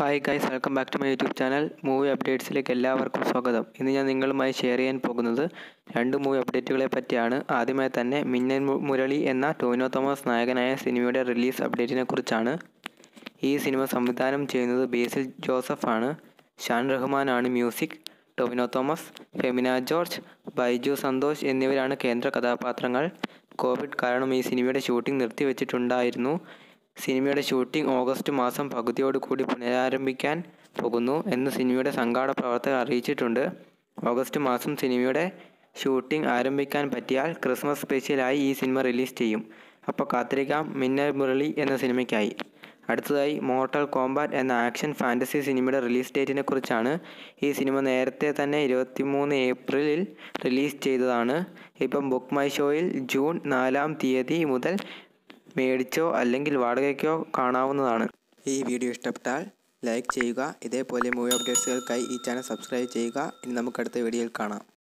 hi guys welcome back to my YouTube channel movie അപ്ഡേറ്റ്സിലേക്ക് എല്ലാവർക്കും സ്വാഗതം ഇന്ന് ഞാൻ നിങ്ങളുമായി ഷെയർ ചെയ്യാൻ പോകുന്നത് രണ്ട് മൂവി അപ്ഡേറ്റുകളെ പറ്റിയാണ് ആദ്യമായി തന്നെ മിന്നൻ മു- മുരളി എന്ന ടോവിനോ തോമസ് നായകനായ സിനിമയുടെ റിലീസ് അപ്ഡേറ്റിനെ കുറിച്ചാണ് ഈ സിനിമ സംവിധാനം ചെയ്യുന്നത് ബേസിൽ ജോസഫ് ആണ് ഷാൻ റഹ്മാനാണ് മ്യൂസിക് ടൊവിനോ തോമസ് ഫെമിന ജോർജ് ബൈജു സന്തോഷ് എന്നിവരാണ് കേന്ദ്ര കഥാപാത്രങ്ങൾ കോവിഡ് കാരണം ഈ സിനിമയുടെ ഷൂട്ടിംഗ് നിർത്തിവെച്ചിട്ടുണ്ടായിരുന്നു സിനിമയുടെ ഷൂട്ടിംഗ് ഓഗസ്റ്റ് മാസം പകുതിയോടുകൂടി പുനരാരംഭിക്കാൻ പോകുന്നു എന്ന് സിനിമയുടെ സംഘാടക പ്രവർത്തകർ അറിയിച്ചിട്ടുണ്ട് ഓഗസ്റ്റ് മാസം സിനിമയുടെ ഷൂട്ടിംഗ് ആരംഭിക്കാൻ പറ്റിയാൽ ക്രിസ്മസ് സ്പെഷ്യലായി ഈ സിനിമ റിലീസ് ചെയ്യും അപ്പോൾ കാത്തിരിക്കാം മിന്നൽ മുരളി എന്ന സിനിമയ്ക്കായി അടുത്തതായി മോർട്ടൽ കോമ്പാറ്റ് എന്ന ആക്ഷൻ ഫാൻറ്റസി സിനിമയുടെ റിലീസ് ഡേറ്റിനെ കുറിച്ചാണ് ഈ സിനിമ നേരത്തെ തന്നെ ഇരുപത്തിമൂന്ന് ഏപ്രിലിൽ റിലീസ് ചെയ്തതാണ് ഇപ്പം ബുക്ക് മൈ ഷോയിൽ ജൂൺ നാലാം തീയതി മുതൽ മേടിച്ചോ അല്ലെങ്കിൽ വാടകയ്ക്കോ കാണാവുന്നതാണ് ഈ വീഡിയോ ഇഷ്ടപ്പെട്ടാൽ ലൈക്ക് ചെയ്യുക ഇതേപോലെ മൂവി അപ്ഡേറ്റ്സുകൾക്കായി ഈ ചാനൽ സബ്സ്ക്രൈബ് ചെയ്യുക ഇനി നമുക്ക് അടുത്ത വീഡിയോയിൽ കാണാം